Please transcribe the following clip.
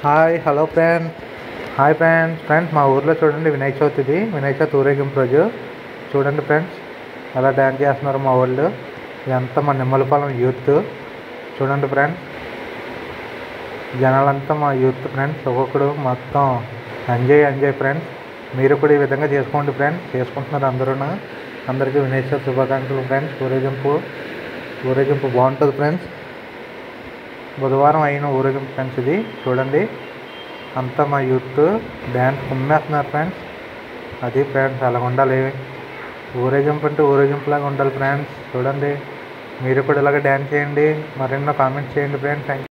hi hello friends hi friends friends మా ఊర్లో చూడండి వినాయక చవితి ఇది వినాయక చవితి ఊరేగింపు రోజు చూడండి ఫ్రెండ్స్ ఎలా డ్యాన్స్ చేస్తున్నారు మా వాళ్ళు ఇదంతా మా నిమ్మలపాలెం యూత్ చూడండి ఫ్రెండ్స్ జనాలంతా మా యూత్ ఫ్రెండ్స్ ఒక్కొక్కడు మొత్తం ఎంజాయ్ ఎంజాయ్ ఫ్రెండ్స్ మీరు కూడా ఈ విధంగా చేసుకోండి ఫ్రెండ్స్ చేసుకుంటున్నారు అందరూ అందరికీ వినాయక చవితి శుభాకాంక్షలు ఫ్రెండ్స్ ఊరేగింపు ఊరేగింపు బాగుంటుంది ఫ్రెండ్స్ బుధవారం అయిన ఊరేగింపు ఫ్రెండ్స్ ఇది చూడండి అంతా మా యూత్ డ్యాన్స్ కుమ్మేస్తున్నారు ఫ్రెండ్స్ అది ఫ్రెండ్స్ అలా ఉండాలి ఊరేగింపు అంటే ఊరేగింపులాగా ఉండాలి ఫ్రెండ్స్ చూడండి మీరు కూడా ఇలాగ డ్యాన్స్ చేయండి మరెన్నో కామెంట్స్ చేయండి ఫ్రెండ్స్ థ్యాంక్